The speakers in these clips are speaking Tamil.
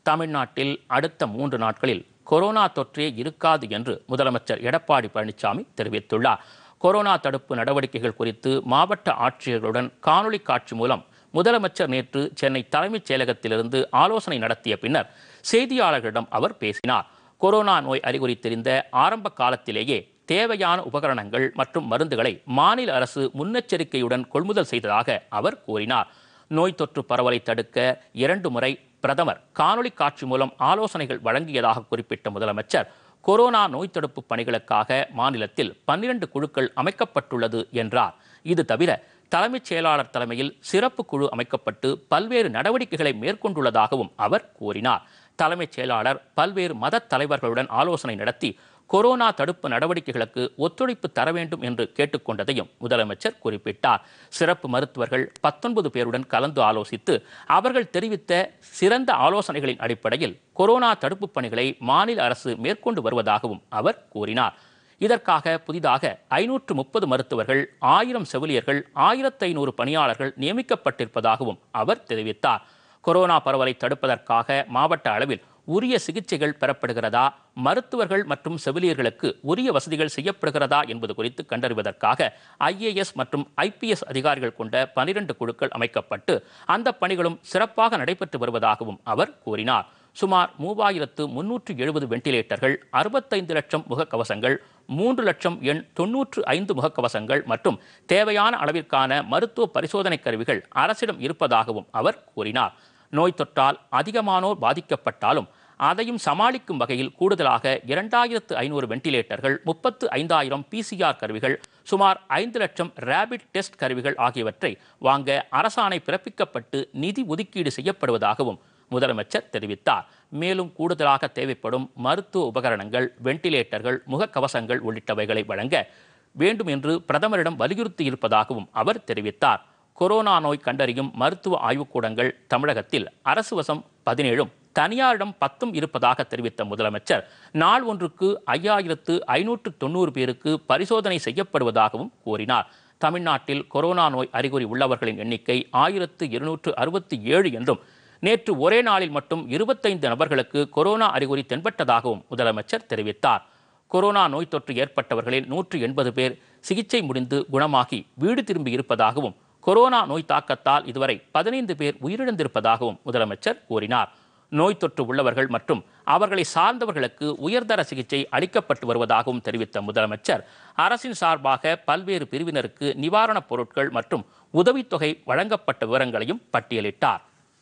தமிழ்நாட்டில் அடுத்த மூன்று நாட்களில் கொரோனா தொற்றே இருக்காது என்று முதலமைச்சர் எடப்பாடி பழனிசாமி தெரிவித்துள்ளார் கொரோனா தடுப்பு நடவடிக்கைகள் குறித்து மாவட்ட ஆட்சியர்களுடன் காணொளி காட்சி மூலம் முதலமைச்சர் நேற்று சென்னை தலைமைச் செயலகத்திலிருந்து ஆலோசனை நடத்திய பின்னர் செய்தியாளர்களிடம் அவர் பேசினார் கொரோனா நோய் அறிகுறி தெரிந்த ஆரம்ப காலத்திலேயே தேவையான உபகரணங்கள் மற்றும் மருந்துகளை மாநில அரசு முன்னெச்சரிக்கையுடன் கொள்முதல் செய்ததாக அவர் கூறினார் நோய் தொற்று பரவலை தடுக்க இரண்டு முறை பிரதமர் காணொளி காட்சி மூலம் ஆலோசனைகள் வழங்கியதாக குறிப்பிட்ட முதலமைச்சர் கொரோனா நோய் தடுப்பு பணிகளுக்காக மாநிலத்தில் பன்னிரண்டு குழுக்கள் அமைக்கப்பட்டுள்ளது என்றார் இது தவிர தலைமைச் செயலாளர் தலைமையில் சிறப்பு குழு அமைக்கப்பட்டு பல்வேறு நடவடிக்கைகளை மேற்கொண்டுள்ளதாகவும் அவர் கூறினார் தலைமைச் செயலாளர் பல்வேறு மத தலைவர்களுடன் ஆலோசனை நடத்தி கொரோனா தடுப்பு நடவடிக்கைகளுக்கு ஒத்துழைப்பு தர வேண்டும் என்று கேட்டுக்கொண்டதையும் முதலமைச்சர் குறிப்பிட்டார் சிறப்பு மருத்துவர்கள் பத்தொன்பது பேருடன் கலந்து ஆலோசித்து அவர்கள் தெரிவித்த சிறந்த ஆலோசனைகளின் அடிப்படையில் கொரோனா தடுப்பு பணிகளை மாநில அரசு மேற்கொண்டு வருவதாகவும் அவர் கூறினார் இதற்காக புதிதாக ஐநூற்று முப்பது மருத்துவர்கள் ஆயிரம் செவிலியர்கள் ஆயிரத்து ஐநூறு பணியாளர்கள் நியமிக்கப்பட்டிருப்பதாகவும் அவர் தெரிவித்தார் கொரோனா பரவலை தடுப்பதற்காக மாவட்ட அளவில் உரிய சிகிச்சைகள் பெறப்படுகிறதா மருத்துவர்கள் மற்றும் செவிலியர்களுக்கு உரிய வசதிகள் செய்யப்படுகிறதா என்பது குறித்து கண்டறிவதற்காக ஐஏஎஸ் மற்றும் ஐபிஎஸ் அதிகாரிகள் கொண்ட பனிரெண்டு குழுக்கள் அமைக்கப்பட்டு அந்த பணிகளும் சிறப்பாக நடைபெற்று வருவதாகவும் அவர் கூறினார் சுமார் மூவாயிரத்து முன்னூற்று எழுபது வெண்டிலேட்டர்கள் அறுபத்தைந்து லட்சம் முகக்கவசங்கள் மூன்று லட்சம் எண் தொன்னூற்று ஐந்து முகக்கவசங்கள் மற்றும் தேவையான அளவிற்கான மருத்துவ பரிசோதனை கருவிகள் அரசிடம் இருப்பதாகவும் அவர் கூறினார் நோய் தொற்றால் அதிகமானோர் பாதிக்கப்பட்டாலும் அதையும் சமாளிக்கும் வகையில் கூடுதலாக இரண்டாயிரத்து ஐநூறு வெண்டிலேட்டர்கள் முப்பத்து ஐந்தாயிரம் பிசிஆர் கருவிகள் சுமார் ஐந்து லட்சம் ரேபிட் டெஸ்ட் கருவிகள் ஆகியவற்றை வாங்க அரசாணை பிறப்பிக்கப்பட்டு நிதி ஒதுக்கீடு செய்யப்படுவதாகவும் முதலமைச்சர் தெரிவித்தார் மேலும் கூடுதலாக தேவைப்படும் மருத்துவ உபகரணங்கள் வெண்டிலேட்டர்கள் முகக்கவசங்கள் உள்ளிட்டவைகளை வழங்க வேண்டும் என்று பிரதமரிடம் வலியுறுத்தி இருப்பதாகவும் அவர் தெரிவித்தார் கொரோனா நோய் கண்டறியும் மருத்துவ ஆய்வுக்கூடங்கள் தமிழகத்தில் அரசு வசம் பதினேழும் தனியாரிடம் பத்தும் இருப்பதாக தெரிவித்த முதலமைச்சர் நாள் ஒன்றுக்கு ஐயாயிரத்து ஐநூற்று தொண்ணூறு பேருக்கு பரிசோதனை செய்யப்படுவதாகவும் கூறினார் தமிழ்நாட்டில் கொரோனா நோய் அறிகுறி உள்ளவர்களின் எண்ணிக்கை ஆயிரத்து இருநூற்று அறுபத்தி ஏழு என்றும் நேற்று ஒரே நாளில் மட்டும் இருபத்தைந்து நபர்களுக்கு கொரோனா அறிகுறி தென்பட்டதாகவும் முதலமைச்சர் தெரிவித்தார் கொரோனா நோய் தொற்று ஏற்பட்டவர்களில் நூற்று எண்பது பேர் சிகிச்சை முடிந்து குணமாகி வீடு திரும்பி இருப்பதாகவும் கொரோனா நோய் தாக்கத்தால் இதுவரை பதினைந்து பேர் உயிரிழந்திருப்பதாகவும் முதலமைச்சர் கூறினார் நோய் தொற்று உள்ளவர்கள் மற்றும் அவர்களை சார்ந்தவர்களுக்கு உயர்தர சிகிச்சை அளிக்கப்பட்டு வருவதாகவும் தெரிவித்த முதலமைச்சர் அரசின் சார்பாக பல்வேறு பிரிவினருக்கு நிவாரணப் பொருட்கள் மற்றும் உதவித்தொகை வழங்கப்பட்ட விவரங்களையும் பட்டியலிட்டார்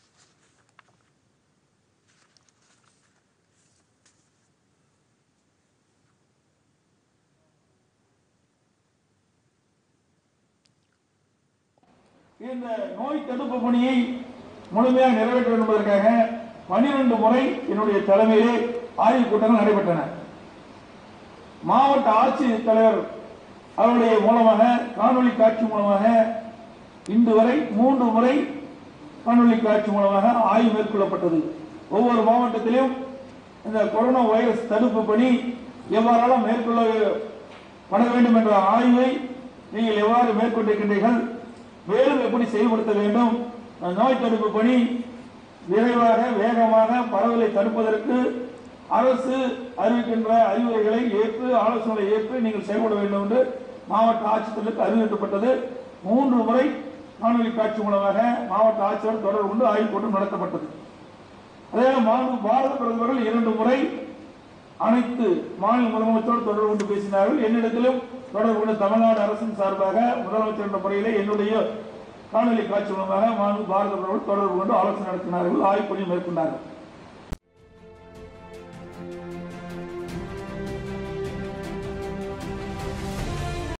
இந்த நோய் தடுப்பு பணியை முழுமையாக நிறைவேற்ற வேண்டும் என்பதற்காக பனிரெண்டு முறை என்னுடைய தலைமையிலே ஆய்வுக் கூட்டங்கள் நடைபெற்றன மாவட்ட ஆட்சித் தலைவர் அவருடைய மூலமாக காணொளி காட்சி மூலமாக இன்று வரை மூன்று முறை காணொளி காட்சி மூலமாக ஆய்வு மேற்கொள்ளப்பட்டது ஒவ்வொரு மாவட்டத்திலும் இந்த கொரோனா வைரஸ் தடுப்பு பணி எவ்வாறெல்லாம் மேற்கொள்ள பட வேண்டும் என்ற ஆய்வை நீங்கள் எவ்வாறு மேற்கொண்டிருக்கின்றீர்கள் மேலும் எப்படி செயல்படுத்த வேண்டும் அந்த நோய் தடுப்பு பணி விரைவாக வேகமாக பரவலை தடுப்பதற்கு அரசு அறிவிக்கின்ற அறிவுரைகளை ஏற்று ஆலோசனைகளை ஏற்று நீங்கள் செயல்பட வேண்டும் என்று மாவட்ட ஆட்சித்தலைவருக்கு அறிவிக்கப்பட்டது மூன்று முறை காணொலி காட்சி மூலமாக மாவட்ட ஆட்சியர் தொடர்பு கொண்டு ஆய்வுக் கூட்டம் நடத்தப்பட்டது அதே மாண்பு பாரத பிரதமர்கள் இரண்டு முறை அனைத்து மாநில முதலமைச்சரோடு தொடர்பு கொண்டு பேசினார்கள் என்னிடத்திலும் தொடர்பு கொண்டு தமிழ்நாடு அரசின் சார்பாக முதலமைச்சர் என்ற முறையிலே என்னுடைய காணொலி காட்சி மூலமாக மாண்பு பாரத பிரதமர் தொடர்பு கொண்டு ஆலோசனை நடத்தினார்கள் ஆய்வுப்பணியும் மேற்கொண்டார்கள்